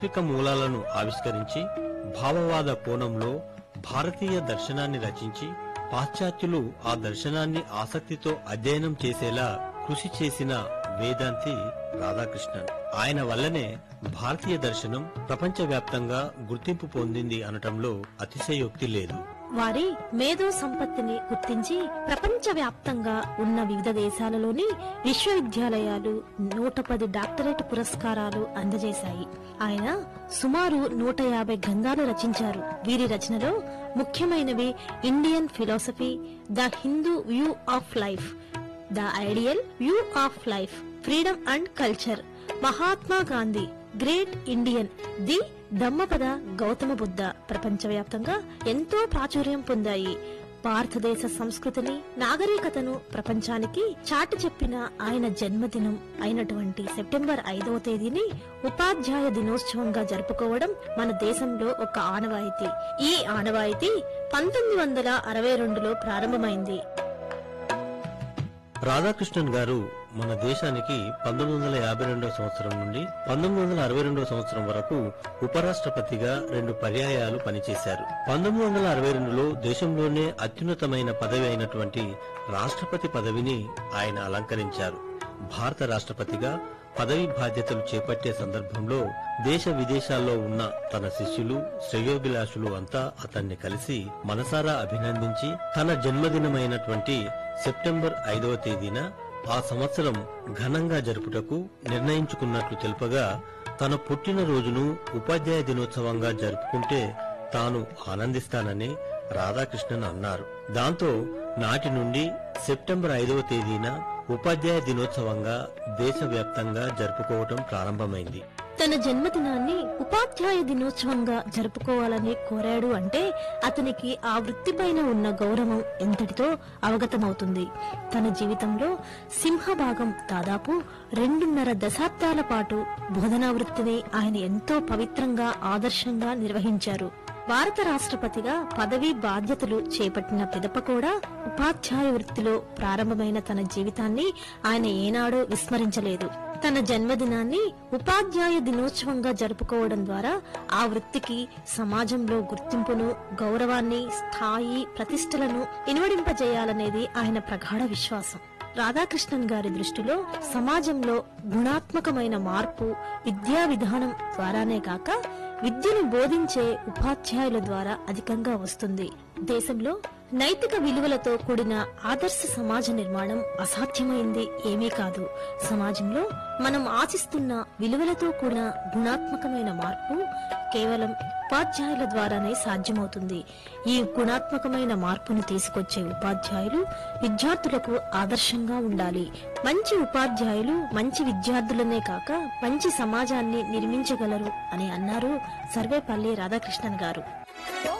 తాత్విక మూలాలను ఆవిష్కరించి భావవాద కోణంలో భారతీయ దర్శనాన్ని రచించి పాశ్చాత్యులు ఆ దర్శనాన్ని ఆసక్తితో అధ్యయనం చేసేలా కృషి చేసిన వేదాంతి రాధాకృష్ణన్ ఆయన వల్లనే భారతీయ దర్శనం ప్రపంచవ్యాప్తంగా గుర్తింపు పొందింది అనటంలో అతిశయోక్తి లేదు వారి మేధో సంపత్తిని గుర్తించి ప్రపంచవ్యాప్తంగా ఉన్న వివిధ దేశాలలోని విశ్వవిద్యాలయాలు నూట పది డాక్టరేట్ పురస్కారాలు అందజేశాయి ఆయన సుమారు నూట యాభై గ్రంథాలు రచించారు వీరి రచనలో ముఖ్యమైనవి Indian philosophy the Hindu view of life the ideal view of life freedom and culture Mahatma Gandhi great Indian the Dhammapada Gautama Buddha ప్రపంచవ్యాప్తంగా ఎంతో ప్రాచుర్యం పొందాయి భారతదేశ సంస్కృతిని నాగరికతను ప్రపంచానికి చాటి చెప్పిన ఆయన జన్మదినం అయినటువంటి సెప్టెంబర్ ఐదవ తేదీని ఉపాధ్యాయ దినోత్సవంగా జరుపుకోవడం మన దేశంలో ఒక ఆనవాయితీ ఈ ఆనవాయితీ పంతొమ్మిది వందల అరవై రెండులో ప్రారంభమైంది రాధాకృష్ణన్ గారు మన దేశానికి పంతొమ్మిది వందల యాభై రెండవ సంవత్సరం నుండి పంతొమ్మిది వందల అరవై రెండవ సంవత్సరం వరకు ఉపరాష్ట్రపతిగా రెండు పర్యాయాలు పనిచేశారు పంతొమ్మిది వందల అరవై రెండులో దేశంలోనే అత్యున్నతమైన పదవి అయినటువంటి రాష్ట్రపతి పదవిని ఆయన అలంకరించారు భారత రాష్ట్రపతిగా పదవి బాధ్యతలు చేపట్టే సందర్భంలో దేశ విదేశాల్లో ఉన్న తన శిష్యులు శ్రేయోభిలాషులు అంతా అతన్ని కలిసి మనసారా అభినందించి తన జన్మదినమైనటువంటి సెప్టెంబర్ ఐదవ తేదీన ఆ సంవత్సరం ఘనంగా జరుపుటకు నిర్ణయించుకున్నట్లు తెలుపగా తన పుట్టినరోజును ఉపాధ్యాయ దినోత్సవంగా జరుపుకుంటే తాను ఆనందిస్తానని రాధాకృష్ణన్ అన్నారు దాంతో నాటి నుండి సెప్టెంబర్ ఐదవ తేదీన ఉపాధ్యాయ దినోత్సవంగా దేశవ్యాప్తంగా జరుపుకోవటం ప్రారంభమైంది తన జన్మదినాన్ని ఉపాధ్యాయ దినోత్సవంగా జరుపుకోవాలని కోరాడు అంటే అతనికి ఆ వృత్తిపైన ఉన్న గౌరవం ఎంతటితో అవగతమవుతుంది తన జీవితంలో సింహభాగం దాదాపు రెండున్నర దశాబ్దాల పాటు బోధనా వృత్తిని ఆయన ఎంతో పవిత్రంగా ఆదర్శంగా నిర్వహించారు భారత రాష్ట్రపతిగా పదవి బాధ్యతలు చేపట్టిన పిదప కూడా ఉపాధ్యాయ వృత్తిలో ప్రారంభమైన తన జీవితాన్ని ఆయన ఏనాడూ విస్మరించలేదు తన జన్మదినాన్ని ఉపాధ్యాయ దినోత్సవంగా జరుపుకోవడం ద్వారా ఆ వృత్తికి సమాజంలో గుర్తింపును గౌరవాన్ని స్థాయి ప్రతిష్టలను ఇనువడింపజేయాలనేది ఆయన ప్రగాఢ విశ్వాసం రాధాకృష్ణన్ గారి దృష్టిలో సమాజంలో గుణాత్మకమైన మార్పు విద్యా విధానం ద్వారానే కాక విద్యను బోధించే ఉపాధ్యాయుల ద్వారా అధికంగా వస్తుంది దేశంలో నైతిక విలువలతో కూడిన ఆదర్శ సమాజ నిర్మాణం అసాధ్యమైంది ఏమీ కాదు సమాజంలో మనం ఆశిస్తున్న విలువలతో కూడిన గుణాత్మకమైన మార్పు కేవలం ఉపాధ్యాయుల ద్వారానే సాధ్యమవుతుంది ఈ గుణాత్మకమైన మార్పును తీసుకొచ్చే ఉపాధ్యాయులు విద్యార్థులకు ఆదర్శంగా ఉండాలి మంచి ఉపాధ్యాయులు మంచి విద్యార్థులనే కాక మంచి సమాజాన్ని నిర్మించగలరు అని అన్నారు సర్వేపల్లి రాధాకృష్ణన్ గారు